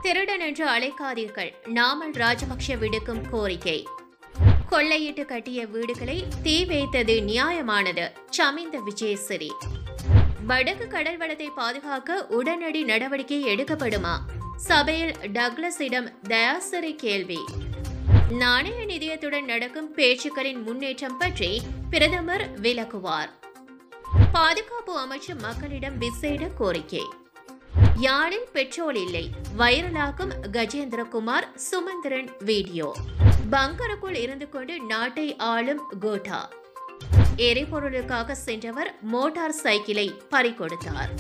திருடன் என்று அழைக்காதீர்கள் நாமல் ராஜபக்ஷ விடுக்கும் கோரிக்கை கொள்ளையிட்டு கட்டிய வீடுகளை தீ வைத்தது நியாயமானது சமிந்த விஜயசிறி வடக்கு கடல் வளத்தை பாதுகாக்க உடனடி நடவடிக்கை எடுக்கப்படுமா சபையில் டக்ளஸிடம் தயாசரி கேள்வி நாணய நிதியத்துடன் நடக்கும் பேச்சுக்களின் முன்னேற்றம் பற்றி பிரதமர் விளக்குவார் பாதுகாப்பு அமைச்சு மக்களிடம் விசேட கோரிக்கை யாழில் பெட்ரோல் இல்லை வைரலாக்கும் கஜேந்திரகுமார் சுமந்திரன் வீடியோ பங்கருக்குள் இருந்து கொண்டு நாட்டை ஆளும் கோட்டா எரிபொருளுக்காக சென்றவர் மோட்டார் சைக்கிளை பறிகொடுத்தார்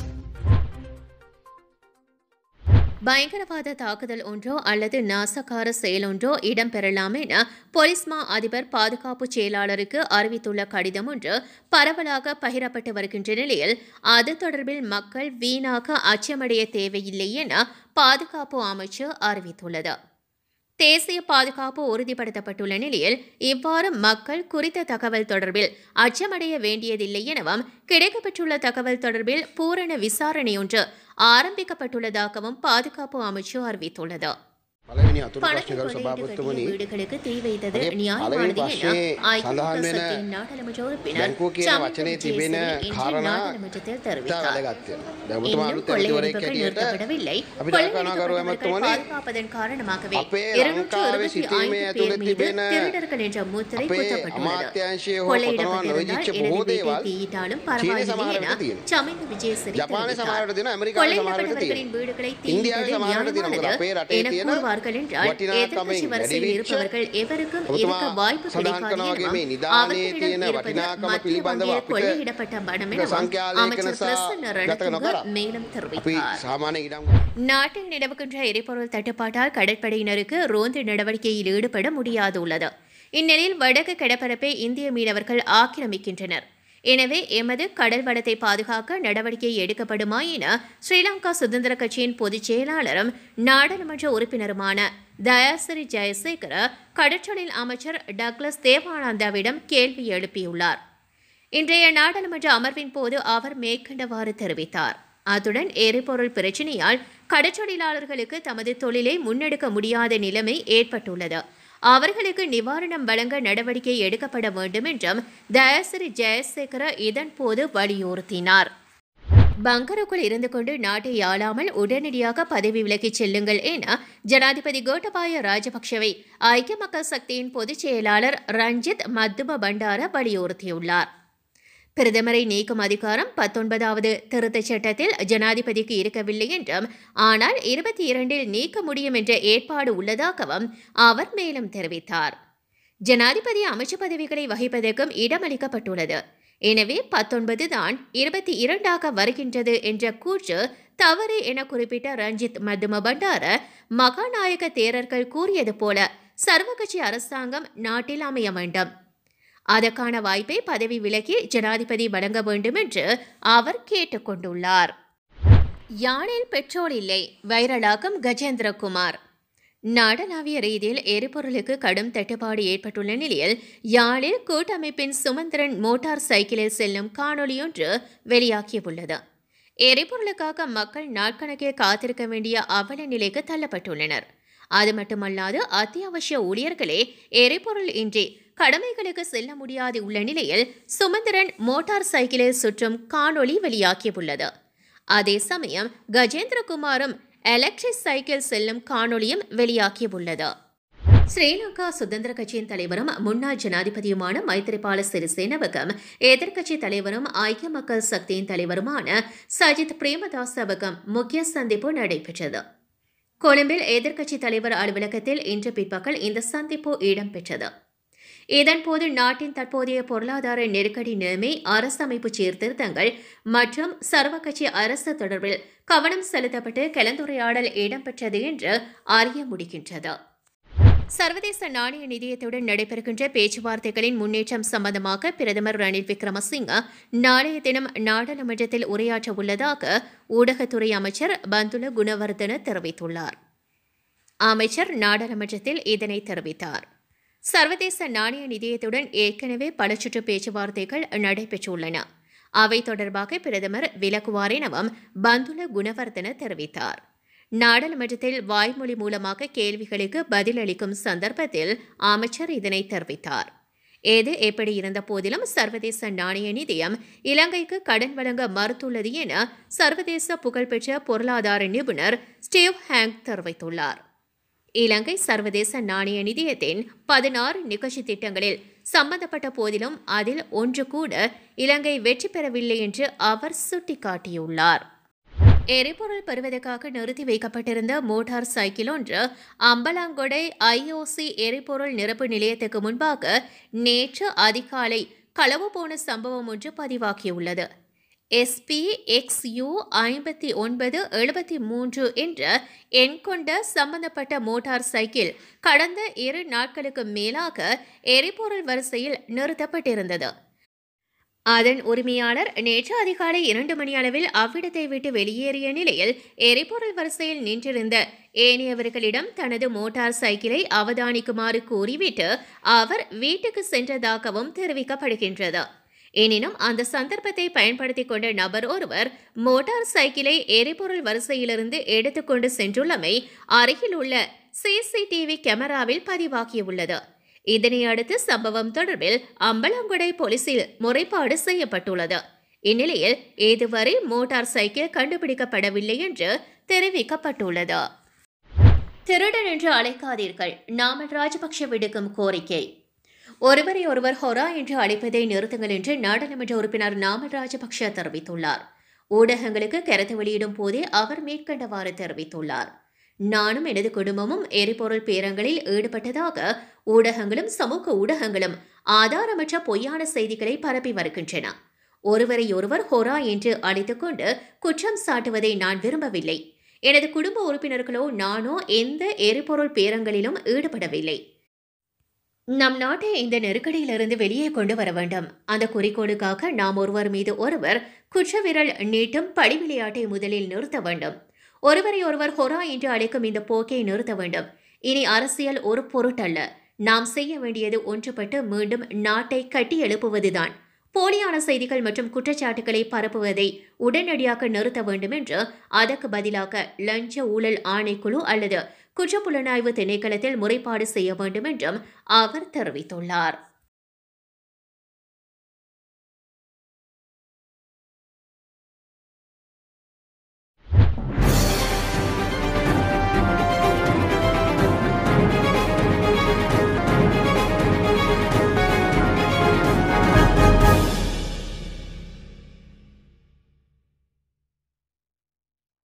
பயங்கரவாத தாக்குதல் ஒன்றோ அல்லது நாசகார செயலொன்றோ இடம்பெறலாம் என போலீஸ் மா அதிபர் பாதுகாப்பு செயலாளருக்கு அறிவித்துள்ள கடிதம் ஒன்று பரவலாக பகிரப்பட்டு வருகின்ற நிலையில் அது தொடர்பில் மக்கள் வீணாக அச்சமடைய தேவையில்லை என பாதுகாப்பு அமைச்சு அறிவித்துள்ளது தேசிய பாதுகாப்பு உறுதிப்படுத்தப்பட்டுள்ள நிலையில் இவ்வாறு மக்கள் குறித்த தகவல் தொடர்பில் அச்சமடைய வேண்டியதில்லை எனவும் கிடைக்கப்பெற்றுள்ள தகவல் தொடர்பில் பூரண விசாரணையொன்று ஆரம்பிக்கப்பட்டுள்ளதாகவும் பாதுகாப்பு அமைச்சு அறிவித்துள்ளது පළවෙනි අතුරු பணத்தை ප්‍රශ්න කරු கொள்ளையிட்டு கட்டிய සභාපතිතුමනි வீடுகளுக்கு தீ வைத்தது அதே நியாயமானது பலவின் என பஸ்ஸே ஐக்கிய සඳහන් மக்கள் වෙන சக்தியின் நாடாளுமன்ற உறுப்பினர் බැංකුව කියන சமிந்த වචනේ තිබෙන விஜயசேன இன்று කාරණා நாடாளுமன்றத்தில் ඉතා தெரிவித்தார் වැදගත් වෙනවා. දැන් ඔබතුමා இன்னும் අලුත් ඇමතිවරයෙක් கொள்ளையடிப்புகள் හැටියට நிறுத்தப்படவில்லை අපි கொள்ளையடிக்கப்பட்டவர்கள் කරුවමතුමනි பாதுகாப்பதன் காரணமாகவே අපේ இருநூற்று ලංකාවේ இருபத்தி සිටීමේ ஐந்து பேர் ඇතුළේ மீது තිබෙන திருடர்கள் என்ற முத்திரை අපේ குத்தப்பட்டுள்ளது අමාත්‍යංශය හෝ කොතනවා கொள்ளையிடப்பட்டிருந்தால் නොවිදිච්ච எனது බොහෝ வீட்டை දේවල් தீயிட்டாலும் චීනය பரவாயில்லை සමහරවිට என තියෙනවා. சமிந்த விஜயசிறி ජපානය தெரிவித்தார் සමහරට තියෙනවා ඇමරිකාවේ සමහරට கொள்ளையிடப்பட்டவர்களின் තියෙනවා வீடுகளை ඉන්දියාවේ தீயிட்டது සමහරට තියෙනවා මොකද අපේ நியாயமானது රටේ என තියෙන கூறுவார்கள் என்றால் எதிர்க்கட்சி වටිනාකමෙන් வரிசையில் වැඩිවිච්ච இருப்பவர்கள் எவருக்கும் ඔබතුමා இருக்க வாய்ப்பு සඳහන් கிடைக்காது කරනවා වගේ මේ எனவும் නිදානේ அவர்களிடம் තියෙන இருப்பது වටිනාකම மத்திய පිළිබඳව வங்கியில் අපිට கொள்ளையிடப்பட்ட பணம் எனவும் සංඛ්‍යාලයක அமைச்சர் නිසා பிரசன்ன ගත ரணதுங்க නොකර மேலும் අපි தெரிவித்தார் සාමාන්‍ය ඉඩම් நாட்டில் நிலவுகின்ற எரிபொருள் தட்டுப்பாட்டால் கடற்படையினருக்கு ரோந்து நடவடிக்கையில் ஈடுபட முடியாது உள்ளது இந்நிலையில் வடக்கு கடற்பரப்பை இந்திய மீனவர்கள் ஆக்கிரமிக்கின்றனர் எனவே எமது கடல் வளத்தை பாதுகாக்க நடவடிக்கை எடுக்கப்படுமா என ஸ்ரீலங்கா சுதந்திர கட்சியின் பொதுச் செயலாளரும் நாடாளுமன்ற உறுப்பினருமான தயாசிரி ஜெயசேகர கடற்றொழில் அமைச்சர் டக்ளஸ் தேவானந்தாவிடம் கேள்வி எழுப்பியுள்ளார் இன்றைய நாடாளுமன்ற அமர்வின் போது அவர் மேற்கண்டவாறு தெரிவித்தார் அத்துடன் எரிபொருள் பிரச்சினையால் கடற்றொழிலாளர்களுக்கு தமது தொழிலை முன்னெடுக்க முடியாத நிலைமை ஏற்பட்டுள்ளது அவர்களுக்கு நிவாரணம் வழங்க நடவடிக்கை எடுக்கப்பட வேண்டும் என்றும் தயாசிரி ஜெயசேகர இதன் போது வலியுறுத்தினார் பங்கருக்குள் இருந்து கொண்டு நாட்டை ஆளாமல் உடனடியாக பதவி விலகிச் செல்லுங்கள் என ஜனாதிபதி கோட்டபாய ராஜபக்ஷவை ஐக்கிய மக்கள் சக்தியின் பொதுச் செயலாளர் ரஞ்சித் மத்தும பண்டார வலியுறுத்தியுள்ளார் பிரதமரை நீக்கும் அதிகாரம் பத்தொன்பதாவது திருத்தச் சட்டத்தில் ஜனாதிபதிக்கு இருக்கவில்லை என்றும் ஆனால் இருபத்தி இரண்டில் நீக்க முடியும் என்ற ஏற்பாடு உள்ளதாகவும் அவர் மேலும் தெரிவித்தார் ஜனாதிபதி அமைச்சு பதவிகளை வகிப்பதற்கும் இடமளிக்கப்பட்டுள்ளது எனவே பத்தொன்பது தான் இருபத்தி இரண்டாக வருகின்றது என்ற கூற்று தவறு என குறிப்பிட்ட ரஞ்சித் மத்தும பண்டார மகாநாயக தேரர்கள் கூறியது போல சர்வகட்சி அரசாங்கம் நாட்டில் அமைய வேண்டும் அதற்கான வாய்ப்பை பதவி விலகி ஜனாதிபதி வழங்க வேண்டும் என்று அவர் கேட்டுக்கொண்டுள்ளார் யாழில் பெட்ரோல் இல்லை வைரலாக்கும் கஜேந்திரகுமார் நாடளாவிய ரீதியில் எரிபொருளுக்கு கடும் தட்டுப்பாடு ஏற்பட்டுள்ள நிலையில் யாழில் கூட்டமைப்பின் சுமந்திரன் மோட்டார் சைக்கிளில் செல்லும் காணொளியொன்று வெளியாகியுள்ளது எரிபொருளுக்காக மக்கள் நாட்கணக்கில் காத்திருக்க வேண்டிய அவல நிலைக்கு தள்ளப்பட்டுள்ளனர் அது மட்டுமல்லாது அத்தியாவசிய ஊழியர்களே எரிபொருள் இன்றி கடமைகளுக்கு செல்ல முடியாது உள்ள நிலையில் சுமந்திரன் மோட்டார் சைக்கிளில் சுற்றும் காணொளி வெளியாகியுள்ளது அதே சமயம் கஜேந்திரகுமாரும் எலக்ட்ரிக் சைக்கிள் செல்லும் காணொளியும் வெளியாகியுள்ளது ஸ்ரீலங்கா சுதந்திர கட்சியின் தலைவரும் முன்னாள் ஜனாதிபதியுமான மைத்திரிபால சிறிசேனவுக்கும் எதிர்க்கட்சி தலைவரும் ஐக்கிய மக்கள் சக்தியின் தலைவருமான சஜித் பிரேமதாசவுக்கும் முக்கிய சந்திப்பு நடைபெற்றது கொழும்பில் எதிர்க்கட்சி தலைவர் அலுவலகத்தில் இன்று பிற்பகல் இந்த சந்திப்பு இடம்பெற்றது இதன்போது நாட்டின் தற்போதைய பொருளாதார நெருக்கடி நிலைமை அரசமைப்பு சீர்திருத்தங்கள் மற்றும் சர்வகட்சி அரசு தொடர்பில் கவனம் செலுத்தப்பட்டு கலந்துரையாடல் இடம்பெற்றது என்று அறிய முடிகின்றது சர்வதேச நாணய நிதியத்துடன் நடைபெறுகின்ற பேச்சுவார்த்தைகளின் முன்னேற்றம் சம்பந்தமாக பிரதமர் ரணில் விக்ரமசிங்க நாளைய தினம் நாடாளுமன்றத்தில் உரையாற்ற உள்ளதாக ஊடகத்துறை அமைச்சர் பந்துல குணவர்தன தெரிவித்துள்ளார் அமைச்சர் நாடாளுமன்றத்தில் இதனை தெரிவித்தார் சர்வதேச நாணய நிதியத்துடன் ஏற்கனவே பல சுற்று பேச்சுவார்த்தைகள் நடைபெற்றுள்ளன அவை தொடர்பாக பிரதமர் விலகுவார் எனவும் பந்துல குணவர்தன தெரிவித்தார் நாடாளுமன்றத்தில் வாய்மொழி மூலமாக கேள்விகளுக்கு பதிலளிக்கும் சந்தர்ப்பத்தில் அமைச்சர் இதனை தெரிவித்தார் எது எப்படி இருந்த போதிலும் சர்வதேச நாணய நிதியம் இலங்கைக்கு கடன் வழங்க மறுத்துள்ளது என சர்வதேச புகழ்பெற்ற பொருளாதார நிபுணர் ஸ்டீவ் ஹேங் தெரிவித்துள்ளார் இலங்கை சர்வதேச நாணய நிதியத்தின் பதினாறு நிகழ்ச்சி திட்டங்களில் சம்பந்தப்பட்ட போதிலும் அதில் ஒன்று கூட இலங்கை வெற்றி பெறவில்லை என்று அவர் சுட்டிக்காட்டியுள்ளார் எரிபொருள் பெறுவதற்காக நிறுத்தி வைக்கப்பட்டிருந்த மோட்டார் சைக்கிள் ஒன்று அம்பலாங்கொடை ஐஓசி எரிபொருள் நிரப்பு நிலையத்துக்கு முன்பாக நேற்று அதிகாலை களவு போன சம்பவம் ஒன்று பதிவாகியுள்ளது எஸ்பி எக்ஸ்யூ ஐம்பத்தி ஒன்பது எழுபத்தி மூன்று என்ற எண் கொண்ட சம்பந்தப்பட்ட மோட்டார் சைக்கிள் கடந்த இரு நாட்களுக்கு மேலாக எரிபொருள் வரிசையில் நிறுத்தப்பட்டிருந்தது அதன் உரிமையாளர் நேற்று அதிகாலை இரண்டு மணி அளவில் அவ்விடத்தை விட்டு வெளியேறிய நிலையில் எரிபொருள் வரிசையில் நின்றிருந்த ஏனையவர்களிடம் தனது மோட்டார் சைக்கிளை அவதானிக்குமாறு கூறிவிட்டு அவர் வீட்டுக்கு சென்றதாகவும் தெரிவிக்கப்படுகின்றது எனினும் அந்த சந்தர்ப்பத்தை பயன்படுத்திக் கொண்ட நபர் ஒருவர் மோட்டார் சைக்கிளை எரிபொருள் வரிசையிலிருந்து எடுத்துக்கொண்டு சென்றுள்ளமை அருகில் உள்ள சிசிடிவி கேமராவில் பதிவாகியுள்ளது இதனை அடுத்து சம்பவம் தொடர்பில் அம்பலங்குடை போலீசில் முறைப்பாடு செய்யப்பட்டுள்ளது இந்நிலையில் இதுவரை மோட்டார் சைக்கிள் கண்டுபிடிக்கப்படவில்லை என்று தெரிவிக்கப்பட்டுள்ளது திருடன் என்று அழைக்காதீர்கள் நாமல் ராஜபக்ஷ விடுக்கும் கோரிக்கை ஒருவரை ஒருவர் ஹொரா என்று அழைப்பதை நிறுத்துங்கள் என்று நாடாளுமன்ற உறுப்பினர் நாமல் ராஜபக்ஷ தெரிவித்துள்ளார் ஊடகங்களுக்கு கருத்து வெளியிடும் போதே அவர் மேற்கண்டவாறு தெரிவித்துள்ளார் நானும் எனது குடும்பமும் எரிபொருள் பேரங்களில் ஈடுபட்டதாக ஊடகங்களும் சமூக ஊடகங்களும் ஆதாரமற்ற பொய்யான செய்திகளை பரப்பி வருகின்றன ஒருவரை ஒருவர் ஹொரா என்று அழைத்துக்கொண்டு குற்றம் சாட்டுவதை நான் விரும்பவில்லை எனது குடும்ப உறுப்பினர்களோ நானோ எந்த எரிபொருள் பேரங்களிலும் ஈடுபடவில்லை நம் நாட்டை இந்த நெருக்கடியிலிருந்து வெளியே கொண்டு வர வேண்டும் அந்த குறிக்கோளுக்காக நாம் ஒருவர் மீது ஒருவர் குற்றவிரல் நீட்டும் பழி விளையாட்டை முதலில் நிறுத்த வேண்டும் ஒருவரை ஒருவர் ஹொரா என்று அழைக்கும் இந்த போக்கை நிறுத்த வேண்டும் இனி அரசியல் ஒரு பொருட்டல்ல நாம் செய்ய வேண்டியது ஒன்றுபட்டு மீண்டும் நாட்டை கட்டி எழுப்புவதுதான் போலியான செய்திகள் மற்றும் குற்றச்சாட்டுகளை பரப்புவதை உடனடியாக நிறுத்த வேண்டும் என்று அதற்கு பதிலாக லஞ்ச ஊழல் ஆணைக்குழு அல்லது குற்றப்புலனாய்வு திணைக்களத்தில் முறைப்பாடு செய்ய வேண்டும் என்றும் அவர் தெரிவித்துள்ளார்